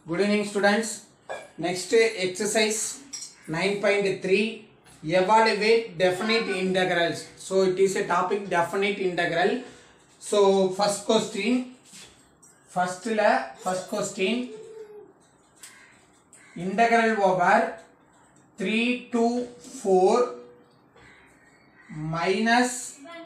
Good evening students. Next exercise 9.3 evaluate definite integrals. So it is a topic definite integral. So first question first la first question integral over 3 to 4 minus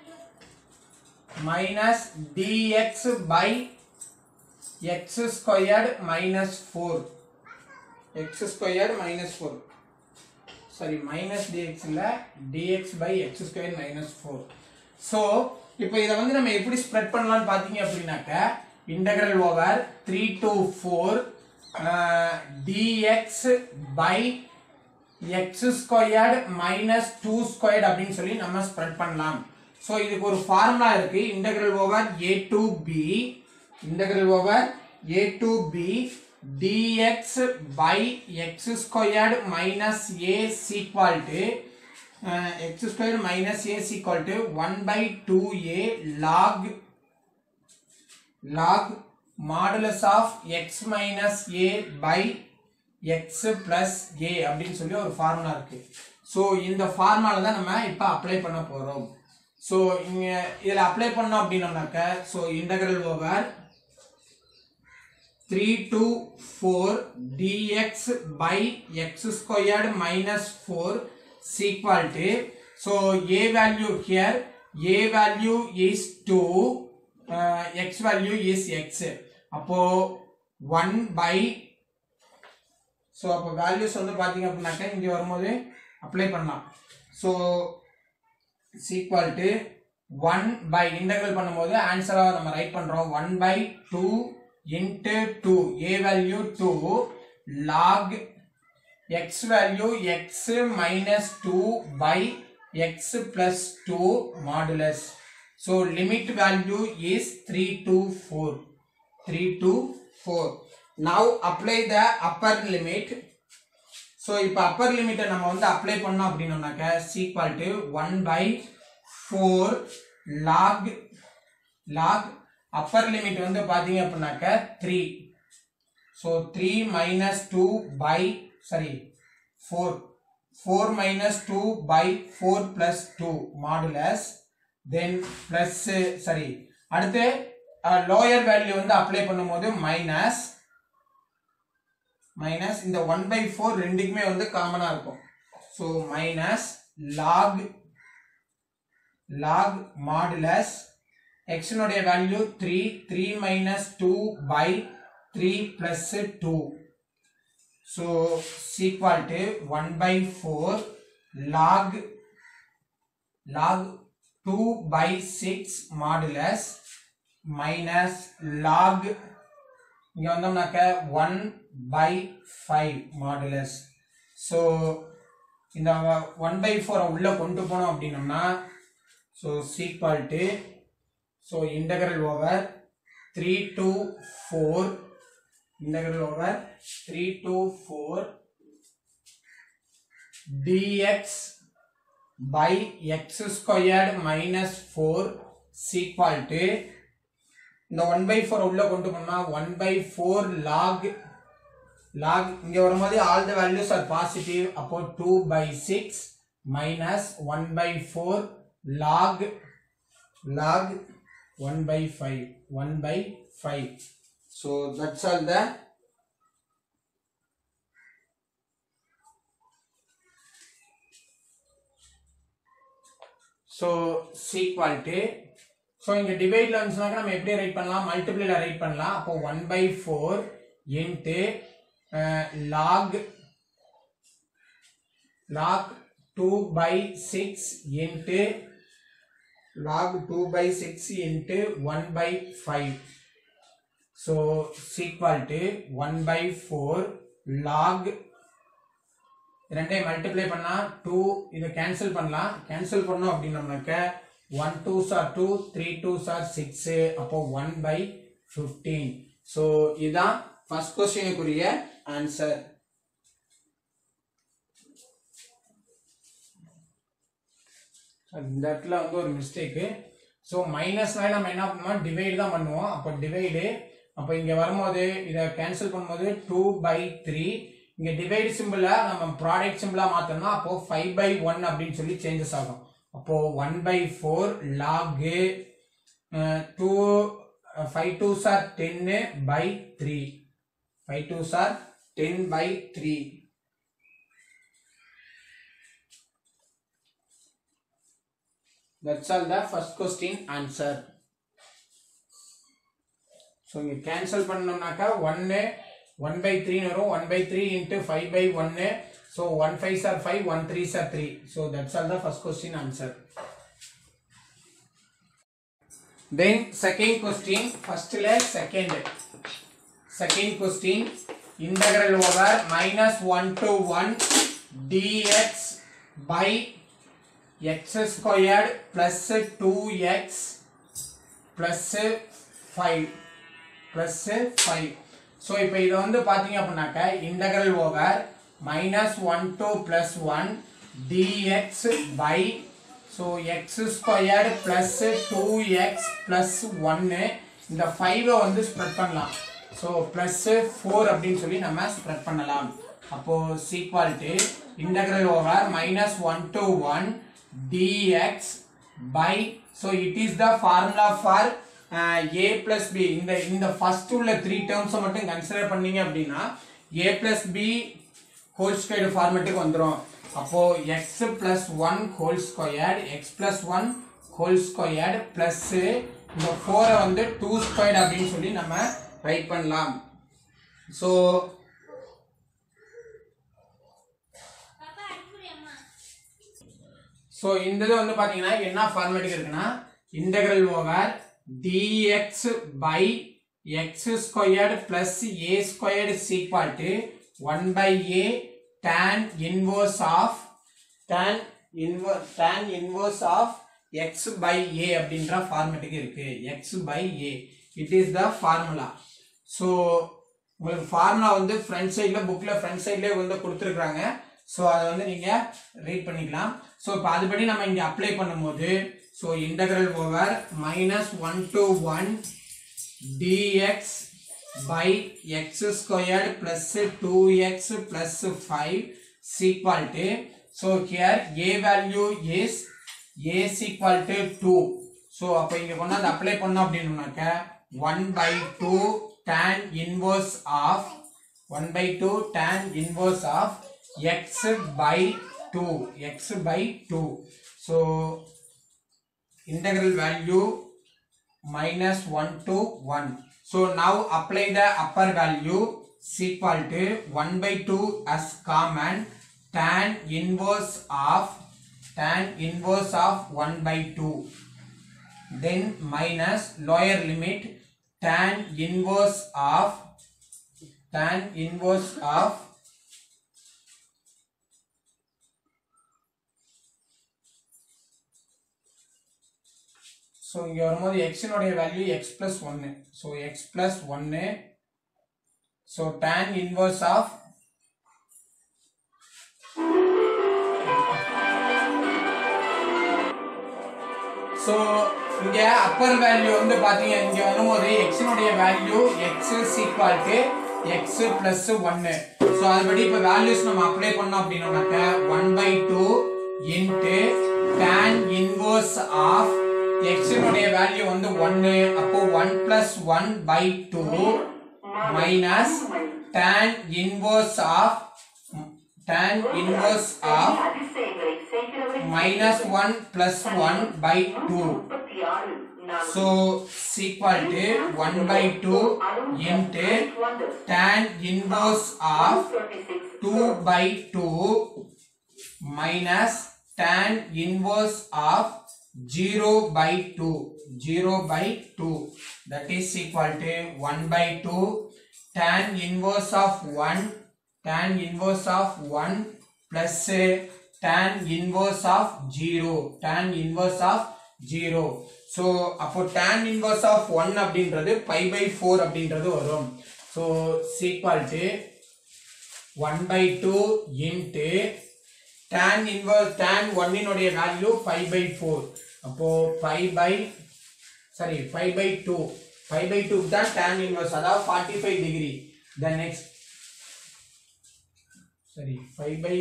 minus dx by x squared minus 4 x squared minus 4 sorry minus dx இல்ல dx by x squared minus 4 so இப்போ இதை வந்து நம்ம எப்படி spread பண்ணலாம்னு பார்த்தீங்க அப்படின்னாக்க integral over three to four dx by x squared minus two squared அப்படின்னு சொல்லி நம்ம ஸ்ப்ரெட் பண்ணலாம் ஸோ இதுக்கு ஒரு ஃபார்முலா இருக்கு integral over a to b integral over a to b dx by x squared minus a is equal to uh, x squared minus a is equal to 1 by 2a log log modulus of x minus a by x plus a அப்படின்னு சொல்லி ஒரு formula இருக்கு so இந்த formula தான் நம்ம இப்போ apply பண்ண போறோம் ஸோ இங்க இதில் அப்ளை பண்ணோம் அப்படின்னோம்னாக்க so integral over 3 to 4 dx by x squared minus 4 is equal to so a value here a value is 2 uh, x value is x அப்போ 1 by ஸோ அப்போ வேல்யூஸ் வந்து பார்த்தீங்க அப்படின்னாக்கா இங்கே வரும்போது அப்ளை பண்ணலாம் so it's equal to one by integral பண்ணும்போது ஆன்சராக நம்ம ரைட் பண்ணுறோம் one by two into 2 a value 2 log x value x minus 2 by x plus 2 modulus so limit value is 3 to 4 3 to 4 now apply the upper limit so இப்போ upper limit நம்ம வந்து apply பண்ணோம் அப்படின்னோம்னாக்க equal to 1 by 4 log log upper limit வந்து பாத்தீங்க அப்படின்னாக்க three so three minus two by sorry four four minus two by four plus two modulus then plus sorry அடுத்து lower value வந்து apply பண்ணும்போது மைனஸ் மைனஸ் இந்த one by four ரெண்டுக்குமே வந்து காமனாக இருக்கும் so minus log log modulus x னுடைய value 3 3 minus 2 by 3 plus 2 so is equal to 1 by 4 log log 2 by 6 modulus minus log இங்க வந்தோம்னாக்க 1 by 5 modulus so இந்த 1 by 4 உள்ள கொண்டு போனோம் அப்படின்னோம்னா so is equal to So integral over 3 to 4 integral over 3 to 4 dx by x squared minus 4 is equal to இந்த 1 by 4 உள்ள கொண்டு போனா 1 by 4 log log இங்க வரும்போது all the values are positive அப்போ 2 by 6 minus 1 by 4 log log 1 by 5 1 by 5 so that's all the so c equal to so இங்க டிவைட்ல வந்துச்சுனாக்க நம்ம எப்படி ரைட் பண்ணலாம் மல்டிப்ளைல ரைட் பண்ணலாம் அப்போ 1 by 4 into uh, log log 2 by 6 into log 2 by 6 into 1 by 5 so is equal to 1 by 4 log ரெண்டையும் multiply பண்ணா 2 இதை cancel பண்ணலாம் கேன்சல் பண்ணோம் அப்படின்னோம்னாக்க 1 2s are 2 3 2s are 6 அப்போ 1 by 15 so இதான் ஃபர்ஸ்ட் கொஸ்டினுக்குரிய ஆன்சர் இந்த இடத்துல வந்து ஒரு மிஸ்டேக்கு ஸோ மைனஸ்னால நம்ம என்ன பண்ணுவோம் டிவைடு தான் பண்ணுவோம் அப்போ டிவைடு அப்போ இங்க வரும்போது இதை கேன்சல் பண்ணும்போது டூ பை த்ரீ இங்க டிவைட் சிம்பிள நம்ம ப்ராடக்ட் சிம்பிளா மாத்தோம்னா அப்போ ஃபைவ் பை ஒன் அப்படின்னு சொல்லி சேஞ்சஸ் ஆகும் அப்போ one by four log two five two sir டென்னு by three five two sir ten by three That's all the first question answer. So இங்கே கேன்சல் பண்ணோம்னாக்கா ஒன்று ஒன் பை த்ரீன்னு வரும் one by three into five by ஒன்று so one five sir five one three sir three so that's all the first question answer then second question ஃபர்ஸ்ட்ல second second question integral over minus one to one dx by x squared plus 2x plus 5 plus 5 so இப்போ இதை வந்து பார்த்தீங்க அப்படின்னாக்க integral over minus one two plus one dx by so x squared plus two x plus ஒன்று இந்த ஃபைவை வந்து spread பண்ணலாம் ஸோ ப்ளஸ் ஃபோர் அப்படின்னு சொல்லி நம்ம ஸ்ப்ரெட் பண்ணலாம் அப்போ சீக்வாலிட்டி integral over minus one to one dx by so it is the formula for uh, a plus b இந்த இந்த ஃபர்ஸ்ட் உள்ள த்ரீ டேர்ம்ஸை மட்டும் கன்சிடர் பண்ணீங்க அப்படின்னா a plus b whole squared ஃபார்மேட்டுக்கு வந்துடும் அப்போ x plus 1 whole squared x plus 1 whole squared plus இந்த ஃபோரை வந்து டூ ஸ்கொயர்டு அப்படின்னு சொல்லி நம்ம ரைட் பண்ணலாம் ஸோ ஸோ இந்த இது வந்து பார்த்தீங்கன்னா என்ன ஃபார்மேட்டுக்கு இருக்குன்னா integral over dx by x squared plus a squared is equal to one by a tan inverse of tan inverse tan inverse of x by a அப்படின்ற ஃபார்மேட்டுக்கு இருக்கு x by a it is the formula so உங்களுக்கு formula வந்து front சைடில் புக்கில் front சைட்லேயே வந்து கொடுத்துருக்குறாங்க ஸோ அதை வந்து நீங்கள் ரீட் பண்ணிக்கலாம் ஸோ இப்போ அதுபடி நம்ம இங்கே அப்ளை பண்ணும்போது so integral over minus one to one dx by x squared plus two x plus five is equal to so here a value is a is equal to two so அப்போ இங்கே கொண்டாந்து apply பண்ணோம் அப்படின்னாக்க one by two tan inverse of 1 by 2 tan inverse of x by 2 x by 2 so integral value minus 1 to 1 so now apply the upper value is equal to 1 by 2 as common tan inverse of tan inverse of 1 by 2 then minus lower limit tan inverse of tan inverse of so இங்கே வரும்போது எக்ஸினுடைய value x plus ஒன்று so x plus ஒன்று so tan inverse of so இங்கே upper value வந்து பார்த்தீங்க இங்கே வரும்போது எக்ஸினுடைய value x equal to x plus ஒன்று ஸோ அதுபடி இப்போ வேல்யூஸ் நம்ம அப்ளை பண்ணோம் அப்படின்னாக்க one by two into tan inverse of எக்ஸினுடைய வேல்யூ வந்து ஒன்று அப்போ one plus one by two minus tan inverse of tan inverse of minus 1 plus 1 by 2 so equal to 1 by 2 into tan inverse of 2 by 2 minus tan inverse of 0 by 2 0 by 2 that is equal to 1 by 2 tan inverse of 1 tan inverse of 1 plus uh, tan inverse of 0 tan inverse of 0 so அப்போ tan inverse of 1 அப்படின்றது pi by 4 அப்படின்றது வரும் so equal to 1 by 2 into tan inverse tan 1 இனுடைய value 5 by 4 அப்போ 5 by sorry 5 by 2 five by two தான் tan inverse அதாவது forty five degree the next சரி five by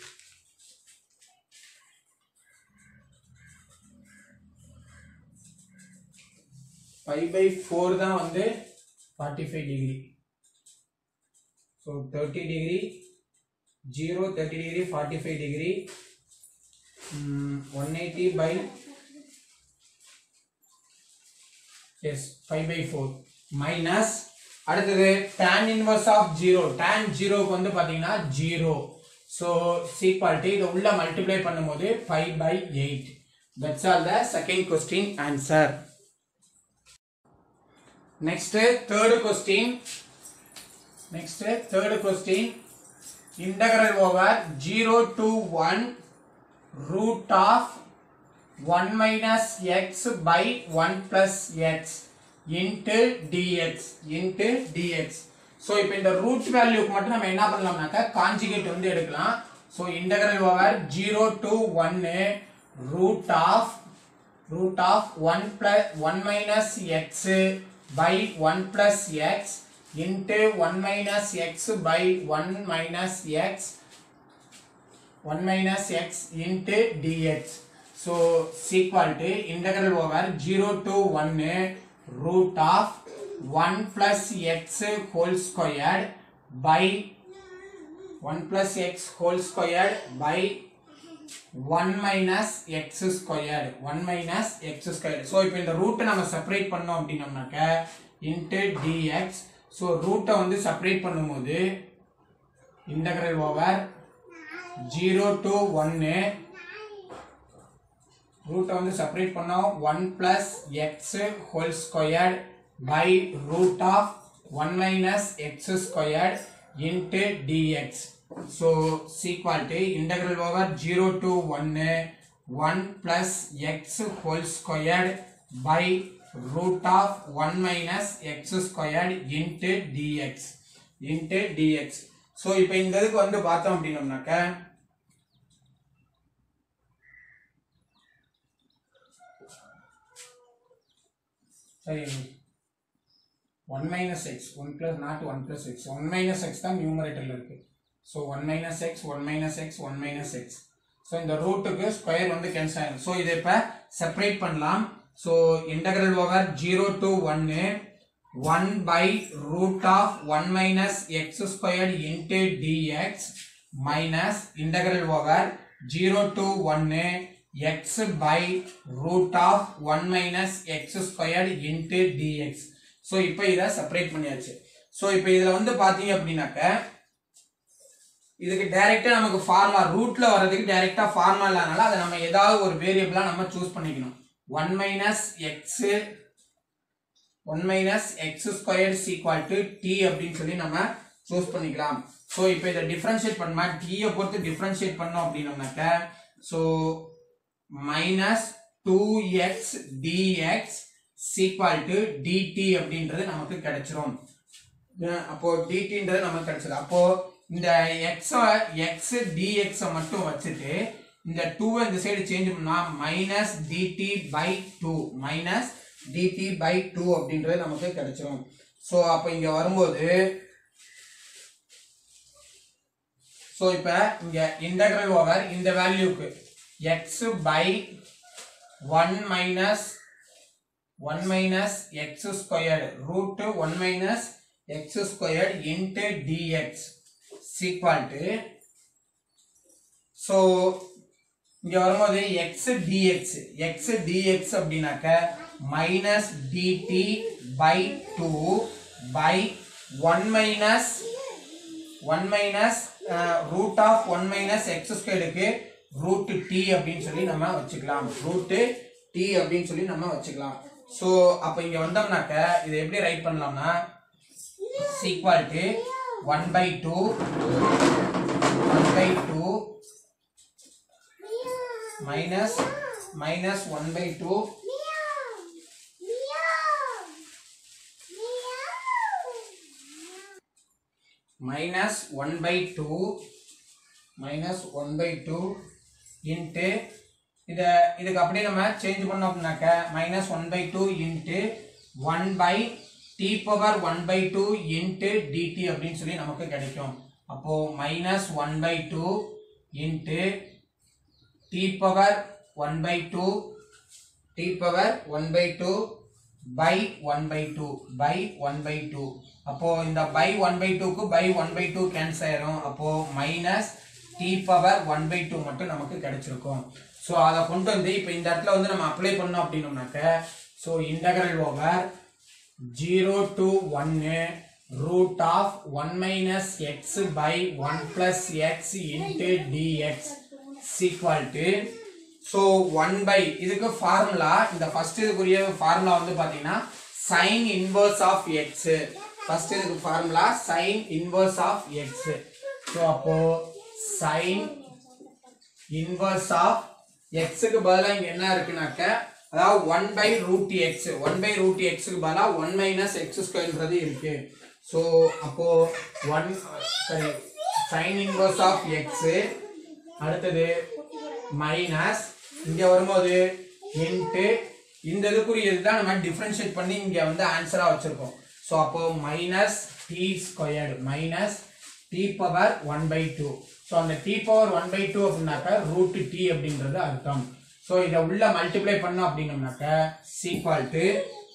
five by four தான் வந்து forty five degree so thirty degree zero thirty degree forty five degree one eighty by yes five by four minus அடுத்தது tan inverse of zero tan ஜீரோக்கு வந்து பார்த்தீங்கன்னா zero so சீக்வாலிட்டி இதை உள்ள multiply பண்ணும்போது five by eight that's all the second question answer next third question next third question integral over zero to one root of 1 minus x by 1 plus x into dx into dx so இப்போ இந்த root வேல்யூக்கு மட்டும் நம்ம என்ன பண்ணலாம்னாக்கா conjugate வந்து எடுக்கலாம் so integral over zero to ஒன்னு root of root of one plus one minus x by one plus x into one minus x by one minus x 1 minus x into dx. So, is equal to integral over 0 to 1 root of 1 plus x whole squared by 1 plus x whole squared by 1 minus x squared 1 minus x squared so இப்போ இந்த ரூட்டை நம்ம separate பண்ணோம் அப்படின்னம்னாக்க into dx so ரூட்டை வந்து separate பண்ணும்போது integral over 0 to 1 ரூட்டை வந்து செப்பரேட் பண்ணோம் 1 plus x whole squared by root of 1 minus x squared into dx so is equal to integral over 0 to 1 1 plus x whole squared by root of 1 minus x squared into dx into dx so இப்போ இந்த இதுக்கு வந்து பார்த்தோம் அப்படின்னோம்னாக்க சரி one minus x one plus not one plus x one minus x தான் நியூமரேட்டரில் இருக்கு so one minus x one minus x one minus x so இந்த ரூட்டுக்கு ஸ்கொயர் வந்து கேன்சல் ஆயிடும் ஸோ இதை இப்போ செப்பரேட் பண்ணலாம் so integral over zero to ஒன்னு 1 by root of 1 minus x squared into dx minus integral over 0 to 1 x by root of 1 minus x squared into dx so இப்போ இதை separate பண்ணியாச்சு so இப்போ இதில் வந்து பார்த்தீங்க அப்படின்னாக்க இதுக்கு டைரெக்டா நமக்கு ஃபார்முலா ரூட்ல வர்றதுக்கு டைரெக்டா ஃபார்முலா இல்லாதனால அதை நம்ம ஏதாவது ஒரு வேரியபிளா நம்ம சூஸ் பண்ணிக்கணும் one minus x one minus x square equal to t அப்படின்னு சொல்லி நம்ம சூஸ் பண்ணிக்கலாம் ஸோ இப்போ இதை டிஃப்ரென்ஷியேட் பண்ணா டீயை பொறுத்து டிஃப்ரென்ஷியேட் பண்ணோம் அப்படின்னோம்னாக்க so minus two x dx equal to dt அப்படின்றது நமக்கு கிடைச்சிரும் அஹ் அப்போ டிடின்றது நமக்கு கிடைச்சது அப்போ இந்த எக்ஸ் எக்ஸ் டிஎக்ஸ் மட்டும் வச்சுட்டு இந்த டூவை இந்த சைடு சேஞ்ச் பண்ணா minus dt by two minus dt by two அப்படின்றது நமக்கு கிடைச்சிரும் ஸோ அப்போ இங்க வரும்போது ஸோ இப்போ இங்க இன்டகிரல் ஓவர் இந்த வேல்யூக்கு x by one minus one minus x squared root one minus x squared into dx sequel to so இங்க வரும்போது எக்ஸ் டிஎக்ஸ் எக்ஸ் டிஎக்ஸ் அப்படின்னாக்க minus dt by two by one minus one minus root of one minus x ஸ்கொயருக்கு root t அப்படின்னு சொல்லி நம்ம வச்சுக்கலாம் route D அப்படின்னு சொல்லி நம்ம வச்சுக்கலாம் ஸோ அப்போ இங்கே வந்தோம்னாக்க இதை எப்படி ரைட் பண்ணலாம்னா is equal to one by two one by two minus minus one by two minus one by two minus one by two into இதை இதுக்கு அப்படியே நம்ம சேஞ்ச் பண்ணோம் அப்படின்னாக்க minus one by two into one by t power one by two into dt அப்படின்னு சொல்லி நமக்கு கிடைக்கும் அப்போ minus one by two into t power one by two t power one by two by one by two by one by two அப்போ இந்த by one by டூக்கு by one by two cancel ஆயிரும் அப்போ minus t power one by two மட்டும் நமக்கு கிடைச்சிருக்கும் so அதை கொண்டு வந்து இப்போ இந்த இடத்துல வந்து நம்ம அப்ளை பண்ணோம் அப்படின்னோம்னாக்க so integral over zero to ஒன்னு root of one minus x by one plus x into dx sequel to so one by இதுக்கு ஃபார்முலா இந்த ஃபர்ஸ்ட் இதுக்குரிய ஃபார்முலா வந்து பார்த்தீங்கன்னா sine inverse of x first இதுக்கு formula sine inverse of x so அப்போ sine inverse of எக்ஸுக்கு பதிலாக இங்கே என்ன இருக்குனாக்க அதாவது one by root x one by root எக்ஸுக்கு பதிலாக ஒன் மைனஸ் எக்ஸ் ஸ்கொயர்ன்றது இருக்கு ஸோ அப்போ ஒன் சரி சைன் இன்வர்ஸ் ஆஃப் எக்ஸ் அடுத்தது மைனஸ் இங்க வரும்போது இன்ட்டு இந்த இதுக்குரியது தான் நம்ம டிஃபரன்ஷியேட் பண்ணி இங்க வந்து ஆன்சரா வச்சிருக்கோம் ஸோ அப்போ minus t squared minus t power one by two so அந்த t power one by two அப்படின்னாக்கா ரூட் டி அப்படின்றது அர்த்தம் ஸோ இதை உள்ள மல்டிப்ளை பண்ணோம் அப்படின்னம்னாக்க is equal to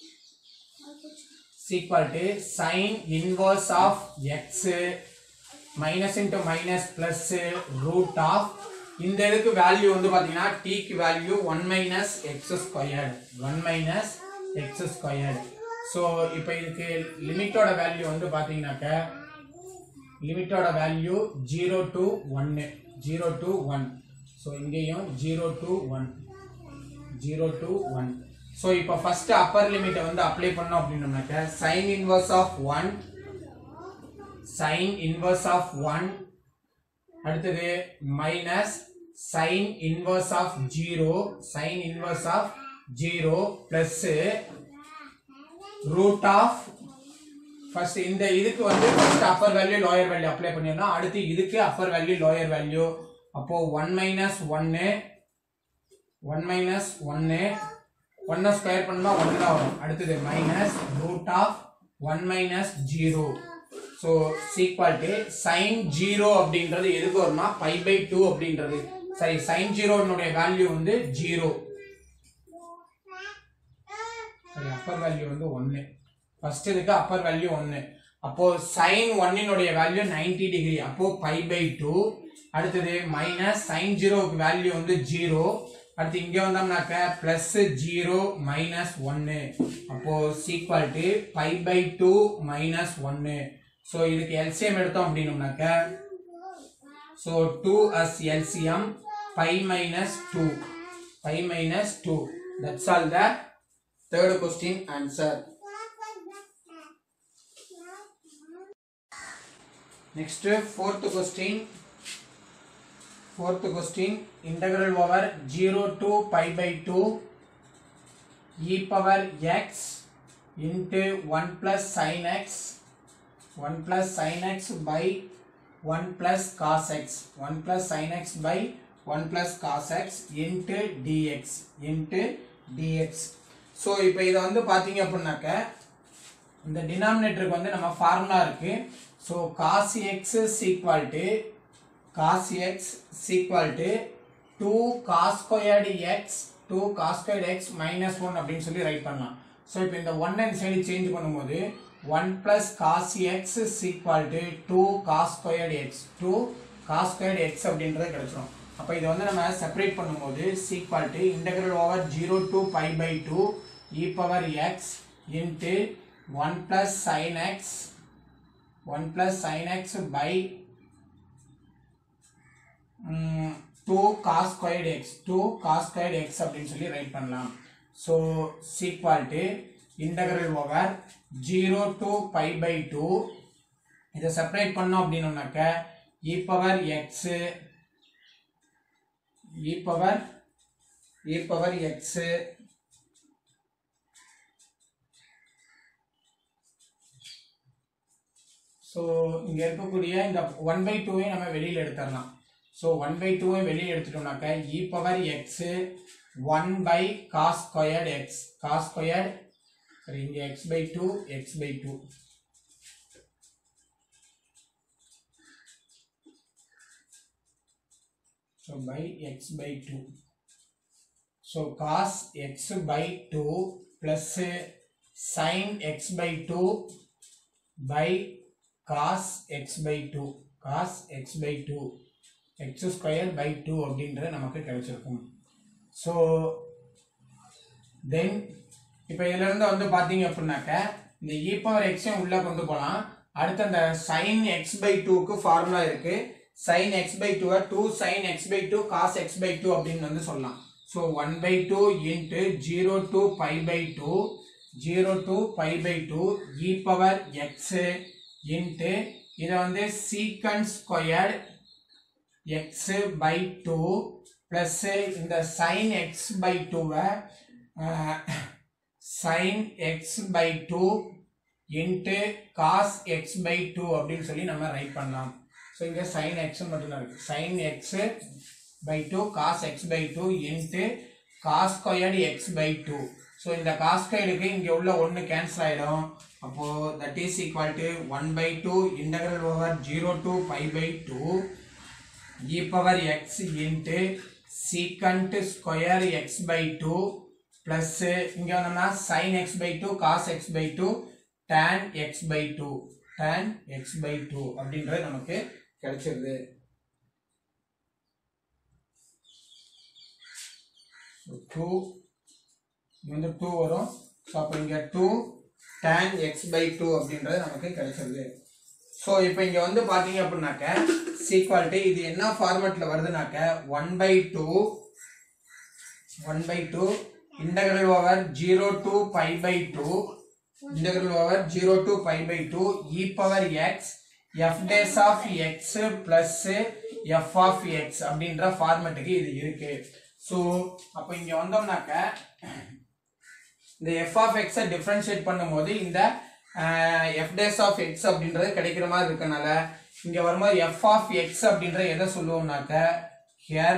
is equal to sine inverse of x minus into minus plus root of இந்த இதுக்கு வேல்யூ வந்து பார்த்தீங்கன்னா டீக்கு value one minus x squared one minus x squared so இப்போ இதுக்கு லிமிட்டோட வேல்யூ வந்து பார்த்தீங்கன்னாக்க லிமிட்டோட வேல்யூ ஜீரோ டு ஒன்னு ஜீரோ டு ஒன் ஸோ இங்கேயும் zero to one zero to one so இப்போ ஃபர்ஸ்ட் அப்பர் லிமிட்டை வந்து அப்ளை பண்ணோம் அப்படின்னோம்னாக்க sine inverse of one sine inverse of one அடுத்தது minus sine inverse of zero sine inverse of zero plus root of first இந்த இதுக்கு வந்து first upper value lower value apply பண்ணிடலாம் அடுத்து இதுக்கு அப்பர் வேல்யூ லோயர் வேல்யூ அப்போ one minus ஒன்னு one minus ஒன்னு ஒன்னை ஸ்கொயர் பண்ணா ஒன்று தான் வரும் அடுத்தது minus root of one minus zero so sequel to sine zero அப்படின்றது எதுக்கு வரும்னா பை பை டூ அப்படின்றது சரி சைன் ஜீரோனுடைய வேல்யூ வந்து ஜீரோ சரி அப்பர் வேல்யூ வந்து ஒன்று ஃபர்ஸ்ட் இதுக்கு அப்பர் வேல்யூ ஒன்று அப்போ சைன் ஒன்னினுடைய வேல்யூ 90 டிகிரி அப்போ பை பை டூ அடுத்தது மைனஸ் சைன் ஜீரோவுக்கு வேல்யூ வந்து ஜீரோ அடுத்து இங்க வந்தோம்னாக்க பிளஸ் ஜீரோ மைனஸ் ஒன்னு அப்போ sequel to pi by two minus ஒன்னு ஸோ இதுக்கு எல்சிஎம் எடுத்தோம் அப்படின்னோம்னாக்க so two as LCM pi minus two by minus two that's all the third question answer Next, fourth question. Fourth question, integral over 0 to pi by 2 e power x into 1 plus sin x 1 plus sin x by 1 plus cos x 1 plus sin x by 1 plus cos x into dx into dx so இப்போ இதை வந்து பார்த்தீங்க அப்படின்னாக்க இந்த டினாமினேட்டருக்கு வந்து நம்ம formula இருக்கு so cos x equal to cos x equal to two cos squared x two cos squared x minus one அப்படின்னு சொல்லி ரைட் பண்ணலாம் ஸோ இப்போ இந்த ஒன் அண்ட் சைடு சேஞ்ச் பண்ணும்போது one plus cos x equal to two cos squared x two cos squared x அப்படின்றது கிடைச்சிரும் அப்போ இதை வந்து நம்ம செப்பரேட் பண்ணும்போது equal to integral over zero to pi by two e power x into 1 plus sin x 1 plus sin x by mm, 2 cos squared x 2 cos squared x அப்படின்னு சொல்லி write பண்ணலாம் so sequel to integral over zero to pi by two இதை separate பண்ணோம் அப்படின்னோம்னாக்க e power x e power e power x so இங்கே இருக்கக்கூடிய இந்த one by டூவையும் நம்ம வெளியில் எடுத்துடலாம் ஸோ ஒன் பை டூவை வெளியே எடுத்துட்டோம்னாக்க e power x one by cos squared x cos squared சரி இங்க x by two x by two so by x by 2 so cos x by 2 plus uh, sin x by 2 by cos x by 2 cos x by 2 x square by 2 அப்படின்ற நமக்கு கிடைச்சிருக்கும் so then இப்போ இதுல இருந்து வந்து பார்த்தீங்க அப்படின்னாக்க இந்த இ பவர் எக்ஸையும் உள்ள கொண்டு போகலாம் அடுத்து அந்த சைன் எக்ஸ் பை டூக்கு ஃபார்முலா இருக்கு சைன் எக்ஸ் பை டூவை two sine x by two cos x by two அப்படின்னு வந்து சொல்லலாம் so one by two into zero to pi by two zero to pi by two e power x into இதை வந்து secant squared x by two plus இந்த sine x by டூவை sine x by two into cos x by two அப்படின்னு சொல்லி நம்ம right பண்ணலாம் so இங்கே sign x மட்டும்தான் இருக்கு sine x by two cos x by two into cos squared x by two so இந்த cos ஸ்கொயர்டுக்கு இங்கே உள்ள ஒன்று கேன்சல் ஆகிடும் அப்போது that is equal to one by two integral over zero to five by two e power x into secant square x by two plus இங்கே வந்தோம்னா sine x by two cos x by two tan x by two tan x by two அப்படின்றது நமக்கு கிடைச்சிருது two இங்க வந்து two வரும் so அப்போ இங்கே two tan x by two அப்படின்றது நமக்கு கிடைச்சிருது ஸோ இப்போ இங்கே வந்து பார்த்தீங்க அப்படின்னாக்க சீக்வாலிட்டி இது என்ன ஃபார்மேட்டில் வருதுனாக்க one by two one by two integral over zero to pi by two integral over 0 to pi by 2 e power x f dash of x plus f of x அப்படின்ற ஃபார்மேட்டுக்கு இது இருக்கு ஸோ அப்போ இங்க வந்தோம்னாக்க இந்த f of x டிஃபரன்ஷியேட் பண்ணும்போது இந்த f dash of x அப்படின்றது கிடைக்கிற மாதிரி இருக்கனால இங்க வரும்போது f of x அப்படின்ற எதை சொல்லுவோம்னாக்க here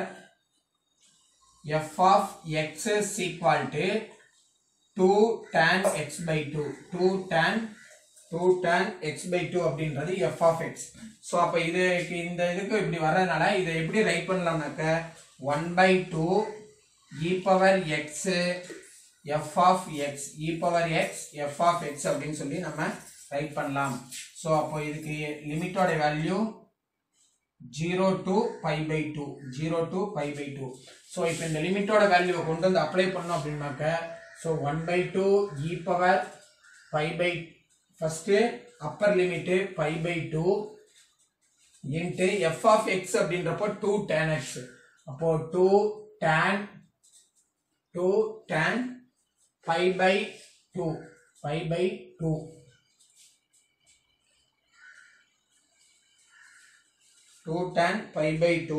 f of x is equal to 2 tan x by 2 2 tan 2 tan x by 2 அப்படின்றது f of x ஸோ அப்போ இது இந்த இதுக்கு இப்படி வர்றதுனால இதை எப்படி ரைட் பண்ணலாம்னாக்க 1 by 2 e power x f of x e power x f of x அப்படின்னு சொல்லி நம்ம ரைட் பண்ணலாம் ஸோ அப்போ இதுக்கு லிமிட்டோட value zero to pi by two zero to pi by two so இப்போ இந்த லிமிட்டோட வேல்யூவை கொண்டு வந்து அப்ளை பண்ணோம் அப்படின்னாக்க so one by two e power pi by first upper limit pi by two into f of x அப்படின்றப்போ two tan x அப்போ two tan two tan pi by two pi by two two tan pi by two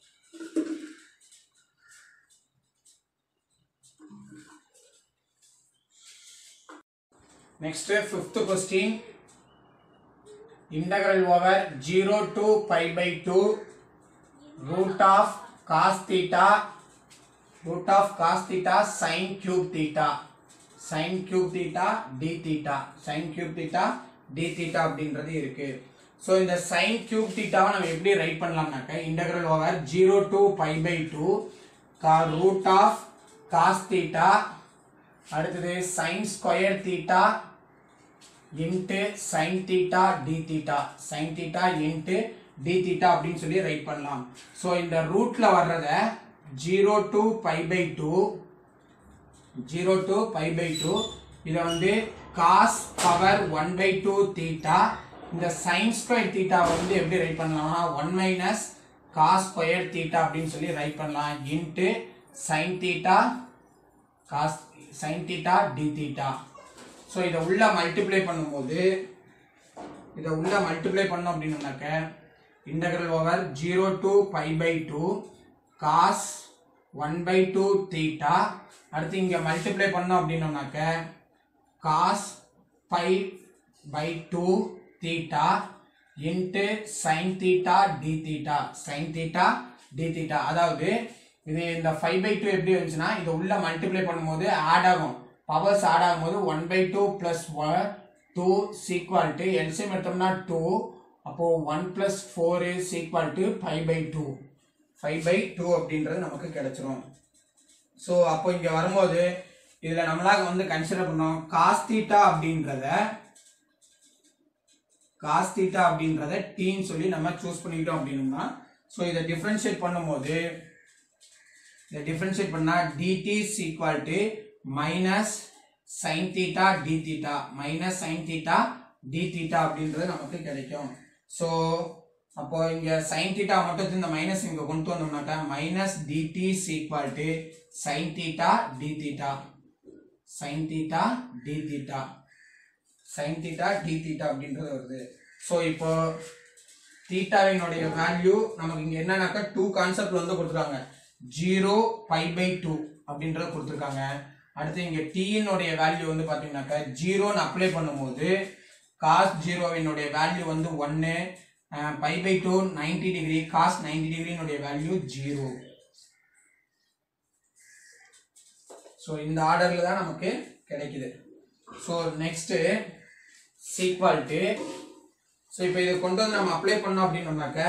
Next, fifth question. Integral over 0 to pi by 2 root of cos theta root of cos theta sin cube theta sin cube theta d theta sin cube theta d theta அப்படின்றது இருக்கு so இந்த sin cube theta நம்ம எப்படி write பண்ணலாம்னாக்க integral over 0 to pi by 2 கா root of cos theta அடுத்தது sin square theta into sine theta d theta sine theta into d theta அப்படின்னு சொல்லி ரைட் பண்ணலாம் ஸோ இந்த ரூட்ல வர்றத zero to pi by two zero to pi by two இதை வந்து cos power one by two theta இந்த sine square theta வந்து எப்படி ரைட் பண்ணலாம்னா one minus cos square theta அப்படின்னு சொல்லி ரைட் பண்ணலாம் into sine theta cos sine theta d theta so இதை உள்ள மல்டிப்ளை பண்ணும்போது இதை உள்ள மல்டிப்ளை பண்ணோம் அப்படின்னாக்க integral over zero to pi by two cos one by two theta அடுத்து இங்கே மல்டிப்ளை பண்ணோம் அப்படின்னோம்னாக்க cos pi by two theta into sine theta d theta sine theta d theta அதாவது இது இந்த ஃபைவ் பை டூ எப்படி வந்துச்சுன்னா இதை உள்ள மல்டிப்ளை பண்ணும்போது ஆட் ஆகும் பவர்ஸ் ஆட் ஆகும்போது one by two plus one two equal to LCM எடுத்தோம்னா டூ அப்போ one plus four is equal to five by two five by two அப்படின்றது நமக்கு கிடைச்சிரும் ஸோ அப்போ இங்கே வரும்போது இதில் நம்மளாக வந்து கன்சிடர் பண்ணோம் காஸ் தீட்டா அப்படின்றத காஸ் தீட்டா அப்படின்றத டீன்னு சொல்லி நம்ம சூஸ் பண்ணிக்கிட்டோம் அப்படின்னோம்னா ஸோ இதை டிஃப்ரென்ஷியேட் பண்ணும்போது இதை டிஃப்ரென்ஷியேட் பண்ணால் dt equal to minus sine theta d theta minus sine theta d theta அப்படின்றது நமக்கு கிடைக்கும் ஸோ அப்போ இங்க சைன் தீட்டா மட்டும் இந்த மைனஸ் இங்க கொண்டு வந்தோம்னாக்கா minus dt equal to sine theta d theta sine theta d theta sine theta d theta அப்படின்றது வருது ஸோ இப்போ தீட்டாவினுடைய வேல்யூ நமக்கு இங்க என்னன்னாக்கா டூ கான்செப்ட் வந்து கொடுத்துருக்காங்க ஜீரோ பை பை டூ அப்படின்றத கொடுத்துருக்காங்க அடுத்து இங்க டீனுடைய வேல்யூ வந்து பாத்தீங்கன்னாக்கா ஜீரோன்னு அப்ளை பண்ணும்போது காஸ் ஜீரோவினுடைய வேல்யூ வந்து ஒன்னு pi by two ninety degree cos ninety டிகிரினுடைய வேல்யூ ஜீரோ ஸோ இந்த ஆர்டர்ல தான் நமக்கு கிடைக்குது so next equal to so இப்போ இதை கொண்டு வந்து நம்ம அப்ளை பண்ணோம் அப்படின்னோம்னாக்க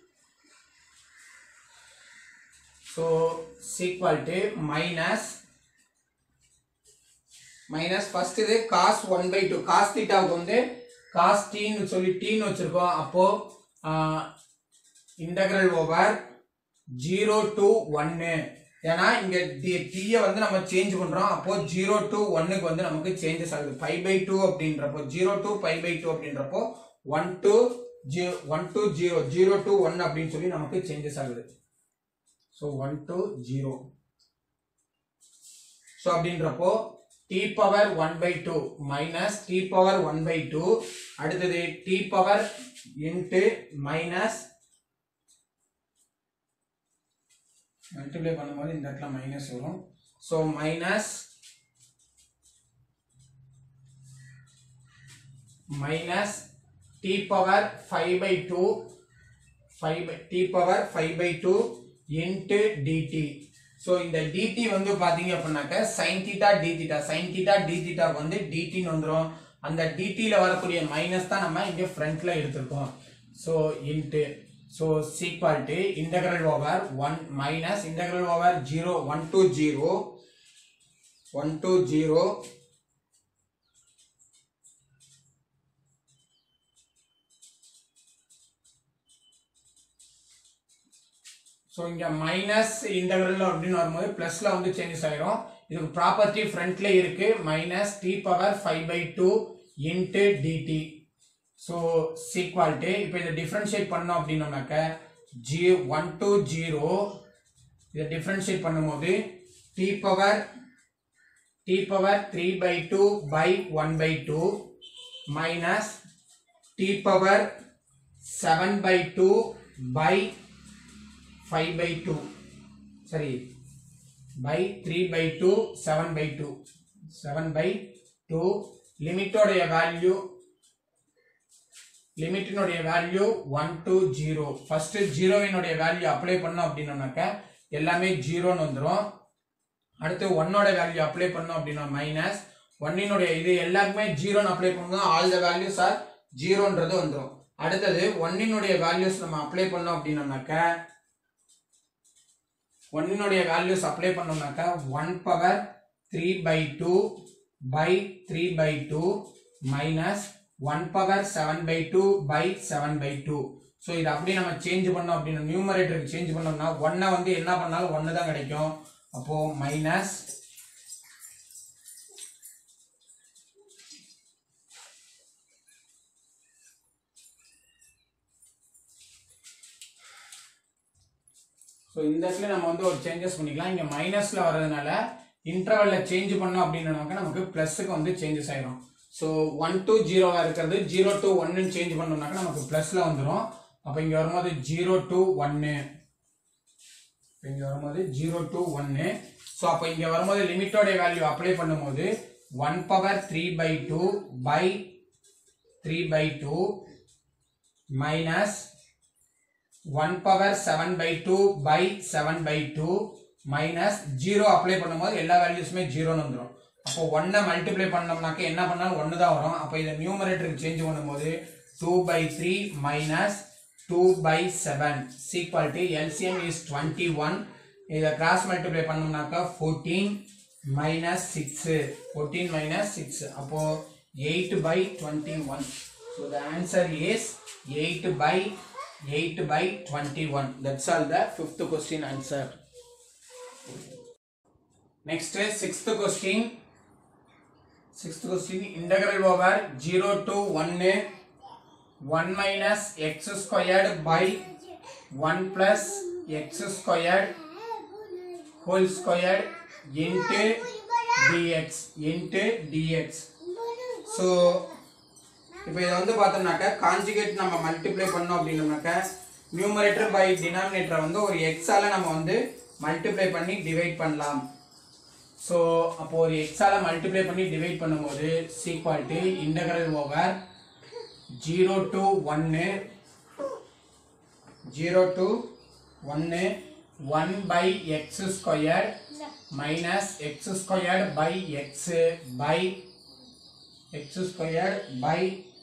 so sequel to minus minus first இது cos one by two cos தீட்டாவுக்கு வந்து காஸ் டீன்னு சொல்லி டீன்னு வச்சிருக்கோம் அப்போ இன்டகிரல் ஓவர் ஜீரோ டு ஒன்னு ஏன்னா இங்க டீயை வந்து நம்ம சேஞ்ச் பண்றோம் அப்போ ஜீரோ டு ஒன்னுக்கு வந்து நமக்கு சேஞ்சஸ் ஆகுது ஃபைவ் பை டூ அப்படின்றப்போ zero to five by two அப்படின்றப்போ one to zero one to zero zero to one அப்படின்னு சொல்லி நமக்கு சேஞ்சஸ் ஆகுது so one to zero so அப்படின்றப்போ t power one by two minus t power one by two அடுத்தது t power into minus multiply பண்ணும்போது இந்த இடத்துல minus வரும் ஸோ minus minus t power five by two five by t power five by two into dt so இந்த dt வந்து பார்த்தீங்க அப்படின்னாக்க sine theta d theta sine theta d தீட்டாக்கு வந்து டிடின்னு வந்துடும் அந்த டிடியில் வரக்கூடிய மைனஸ் தான் நம்ம இங்கே ஃப்ரண்ட்ல எடுத்திருக்கோம் so into so sequel to integral over one minus integral over zero one to zero one to zero so இங்கே மைனஸ் இன்டகிரல் அப்படின்னு வரும்போது ப்ளஸில் வந்து சேஞ்சஸ் ஆயிரும் இதுக்கு ப்ராப்பர்ட்டி ஃப்ரண்ட்ல இருக்கு minus t power five by two into dt so equal to இப்போ இதை டிஃப்ரென்ஷியேட் பண்ணோம் அப்படின்னோம்னாக்க ஜி ஒன் டு ஜீரோ இதை டிஃப்ரென்ஷியேட் பண்ணும்போது D power t power three by two by one by two minus t power seven by two by five by two சரி by three by two seven by two seven by two லிமிட்டோடைய value லிமிட்டினுடைய value one to zero first ஜீரோவினுடைய value apply பண்ணோம் அப்படின்னோம்னாக்க எல்லாமே ஜீரோன்னு வந்துடும் அடுத்து ஒன்னோட வேல்யூ அப்ளை பண்ணோம் அப்படின்னா மைனஸ் ஒன்னினுடைய இது எல்லாருக்குமே ஜீரோன்னு அப்ளை பண்ணோம் ஆல் த வேல்யூஸ் ஆர் ஜீரோன்றது வந்துடும் அடுத்தது ஒன்னினுடைய வேல்யூஸ் நம்ம அப்ளை பண்ணோம் அப்படின்னோம்னாக்க ஒன்னினுடைய வேல்யூஸ் அப்ளை பண்ணோம்னாக்கா one power three by two by three by two minus one power seven by two by seven by two so இது அப்படியே நம்ம சேஞ்ச் பண்ணோம் அப்படின்னா நியூமரேட்டருக்கு சேஞ்ச் பண்ணோம்னா ஒன்னை வந்து என்ன பண்ணாலும் ஒன்று தான் கிடைக்கும் அப்போ மைனஸ் ஸோ இந்த இடத்துல நம்ம வந்து ஒரு சேஞ்சஸ் பண்ணிக்கலாம் இங்கே மைனஸில் வர்றதுனால இன்டர்வல்ல சேஞ்ச் பண்ணோம் அப்படின்னாக்க நமக்கு ப்ளஸுக்கு வந்து சேஞ்சஸ் ஆயிரும் ஸோ ஒன் டு ஜீரோவாக இருக்கிறது ஜீரோ டு ஒன்னு சேஞ்ச் பண்ணோம்னாக்க நமக்கு ப்ளஸில் வந்துடும் அப்போ இங்கே வரும்போது ஜீரோ டு ஒன்னு இங்கே வரும்போது ஜீரோ டு ஒன்னு ஸோ அப்போ இங்கே வரும்போது லிமிட்டோட வேல்யூ அப்ளை பண்ணும்போது one power three by two by three by two minus one power seven by two by seven by two minus zero apply பண்ணும்போது எல்லா வேல்யூஸுமே ஜீரோன்னு வந்துடும் அப்போ ஒன்னை மல்டிப்ளை பண்ணோம்னாக்க என்ன பண்ணாலும் ஒன்று தான் வரும் அப்போ இதை நியூமரேட்டருக்கு சேஞ்ச் பண்ணும்போது two by three minus two by seven equal to LCM is twenty one இதை கிராஸ் மல்டிப்ளை பண்ணோம்னாக்கா fourteen minus six fourteen minus six அப்போ eight by twenty one so the answer is eight by eight by twenty one that's all the fifth question answer next sixth question sixth question integral over zero to ஒன்னு one minus x squared by one plus x squared whole squared into dx into dx so இப்போ இதை வந்து பார்த்தோம்னாக்க conjugate நம்ம multiply பண்ணோம் அப்படின்னோம்னாக்க numerator by டினாமினேட்டரை வந்து ஒரு எக்ஸால நம்ம வந்து மல்டிப்ளை பண்ணி டிவைட் பண்ணலாம் ஸோ அப்போ ஒரு எக்ஸால மல்டிப்ளை பண்ணி டிவைட் பண்ணும்போது equal to integral over zero to ஒன்று ஜீரோ டு ஒன்று one by x square minus x squared by x by x square by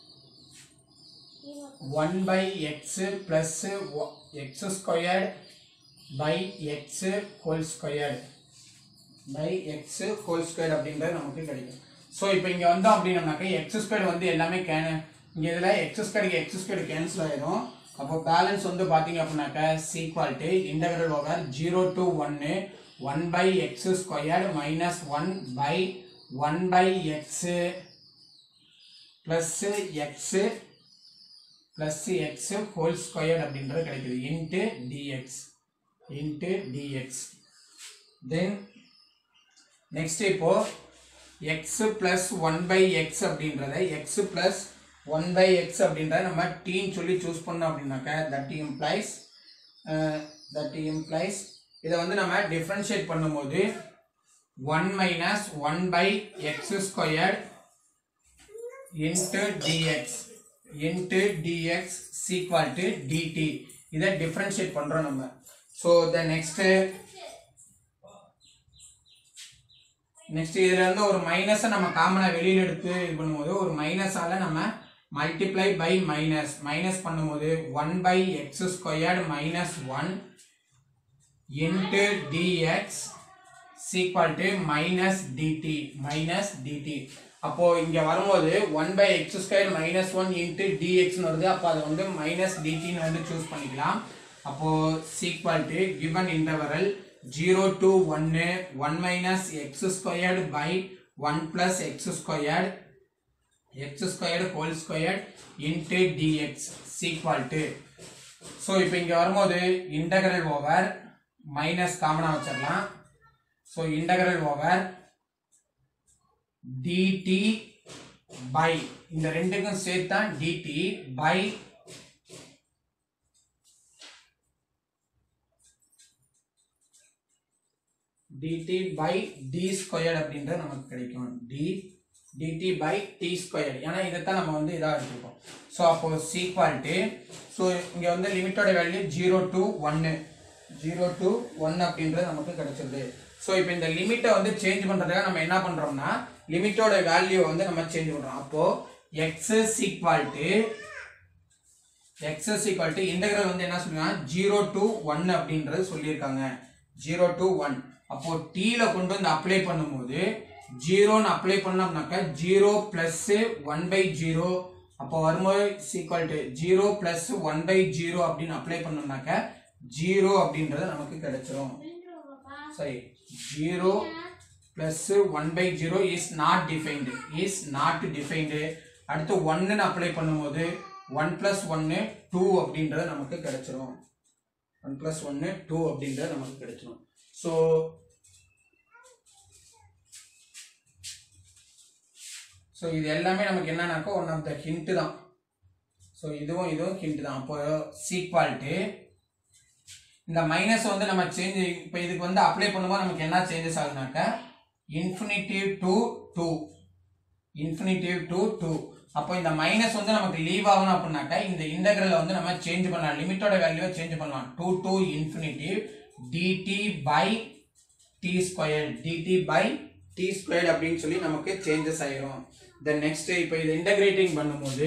one by x plus x squared by x whole squared by x whole square அப்படின்றது நமக்கு கிடைக்கும் so இப்போ இங்கே வந்தோம் அப்படின்னம்னாக்க X square வந்து எல்லாமே கேன இங்கே இதில் எக்ஸ் ஸ்கொயருக்கு எக்ஸ் ஸ்கொயர் கேன்சல் ஆயிடும் அப்போ பேலன்ஸ் வந்து பார்த்தீங்க அப்படின்னாக்க equality integral over zero to ஒன்று one by x squared minus one by one by x plus x plus x whole squared அப்படின்றது கிடைக்குது into dx into dx then next இப்போ x plus one by x அப்படின்றத x plus one by x அப்படின்றத நம்ம டீன்னு சொல்லி choose பண்ணோம் அப்படின்னாக்க தட் இம்ப்ளைஸ் தட் இம்ப்ளைஸ் இதை வந்து நம்ம டிஃப்ரென்ஷியேட் பண்ணும்போது one minus one by x squared into dx into dx sequel to dt இதை டிஃப்ரென்ஷியேட் பண்ணுறோம் நம்ம ஸோ த நெக்ஸ்ட்டு நெக்ஸ்ட் இதுல இருந்து ஒரு மைனஸை நம்ம காமனா வெளியில எடுத்து இது பண்ணும்போது ஒரு மைனஸால நம்ம மல்டிப்ளை பை மைனஸ் மைனஸ் பண்ணும்போது one by x squared minus one into dx sequel to minus dt minus dt அப்போ இங்க வரும்போது one by x square minus one into டிஎக்ஸ்னு வருது அப்போ அதை வந்து மைனஸ் டிடின்னு வந்து சூஸ் பண்ணிக்கலாம் அப்போ sequel to given integral zero to ஒன்று one minus x squared by one plus x squared x squared whole squared into dx sequel to so இப்போ இங்கே வரும்போது இன்டகரல் ஓவர் மைனஸ் காமனாக வச்சிடலாம் so integral over dt by இந்த ரெண்டுக்கும் சேர்த்தா dt by dt by d squared அப்படின்றது நமக்கு கிடைக்கும் d dt by t squared ஏன்னா இதைத்தான் நம்ம வந்து இதாக எடுத்துருக்கோம் ஸோ அப்போ சீக்வல் டு ஸோ இங்கே வந்து லிமிட்டோட வேல்யூ ஜீரோ டு ஒன்று ஜீரோ டு ஒன் அப்படின்றது நமக்கு கிடைச்சிருது ஸோ இப்போ இந்த லிமிட்டை வந்து சேஞ்ச் பண்ணுறதுக்காக நம்ம என்ன பண்ணுறோம்னா லிமிட்டோட வேல்யூ வந்து நம்ம சேஞ்ச் பண்ணுறோம் அப்போ x equal to x is equal to integral வந்து என்ன சொல்லுவாங்க ஜீரோ டு ஒன் அப்படின்றது சொல்லியிருக்காங்க ஜீரோ டு ஒன் அப்போ டீல கொண்டு வந்து அப்ளை பண்ணும்போது ஜீரோன்னு அப்ளை பண்ணோம்னாக்கா zero plus one by zero அப்போ வரும்போது equal to zero plus one by zero அப்படின்னு அப்ளை பண்ணோம்னாக்க ஜீரோ அப்படின்றது நமக்கு கிடைச்சிரும் சரி zero plus one by zero is not defined is not defined அடுத்து ஒன்னுன்னு அப்ளை பண்ணும்போது ஒன் பிளஸ் ஒன்னு டூ அப்படின்றது நமக்கு கிடைச்சிரும் ஒன் பிளஸ் ஒன்னு டூ அப்படின்றது நமக்கு கிடைச்சிரும் ஸோ ஸோ இது எல்லாமே நமக்கு என்னன்னாக்கா ஒன் ஆஃப் த ஹிண்ட் தான் ஸோ இதுவும் இதுவும் ஹிண்ட் தான் அப்போ சீக்வால்ட்டு இந்த மைனஸ் வந்து நம்ம சேஞ்ச் இப்போ இதுக்கு வந்து அப்ளை பண்ணும்போது நமக்கு என்ன சேஞ்சஸ் ஆகுனாக்கா infinity to two infinity to two அப்போ இந்த மைனஸ் வந்து நமக்கு லீவ் ஆகணும் அப்படின்னாக்கா இந்த இன்டகிரலை வந்து நம்ம சேஞ்ச் பண்ணலாம் லிமிட்டோட வேல்யூவை சேஞ்ச் பண்ணலாம் two to infinity dt by t square dt by t squared அப்படின்னு சொல்லி நமக்கு சேஞ்சஸ் ஆயிரும் தென் நெக்ஸ்ட் இப்போ இதை இன்டகிரேட்டிங் பண்ணும்போது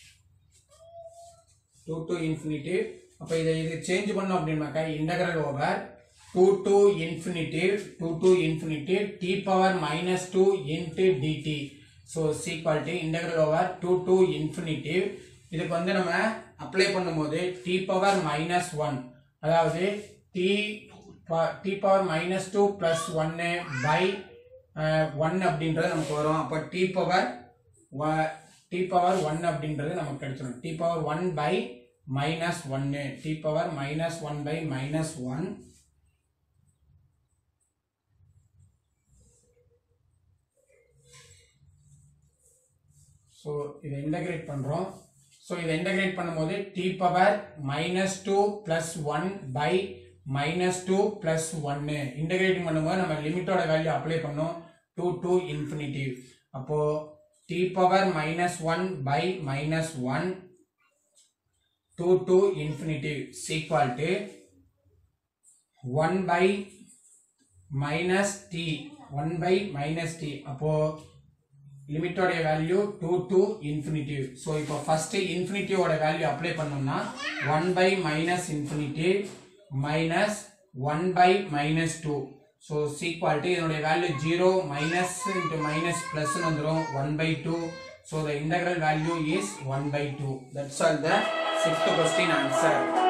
டூ டு இன்ஃபினிட்டி அப்போ இதை இது சேஞ்ச் பண்ணோம் அப்படின்னாக்கா integral over two to infinity two to infinity t power minus two into dt so sequel to integral over two to infinity இதுக்கு வந்து நம்ம அப்ளை பண்ணும்போது டி பவர் மைனஸ் ஒன் அதாவது t t power minus two plus ஒன்று by one அப்படின்றது நமக்கு வரும் அப்போ D power t power one அப்படின்றது நமக்கு கிடைச்சிடும் t power one by minus ஒன்னு t power minus one by minus one so இதை இன்டகிரேட் பண்ணுறோம் ஸோ இதை இன்டகிரேட் பண்ணும்போது D power minus two plus one by minus two plus one integrating பண்ணும்போது நம்ம லிமிட்டோட வேல்யூ அப்ளை பண்ணோம் டூ டு இன்ஃபினிட்டி அப்போ D power minus one by minus one two to infinity equal to one by minus T one by minus T அப்போ லிமிட்டோடைய value two to infinity so இப்போ first இன்ஃபினிட்டியோட value apply பண்ணோம்னா one by minus infinity minus one by minus two so equality இதனுடைய value zero minus into minus ப்ளஸ்னு வந்துடும் one by two so the integral value is one by two that's all the sixth question answer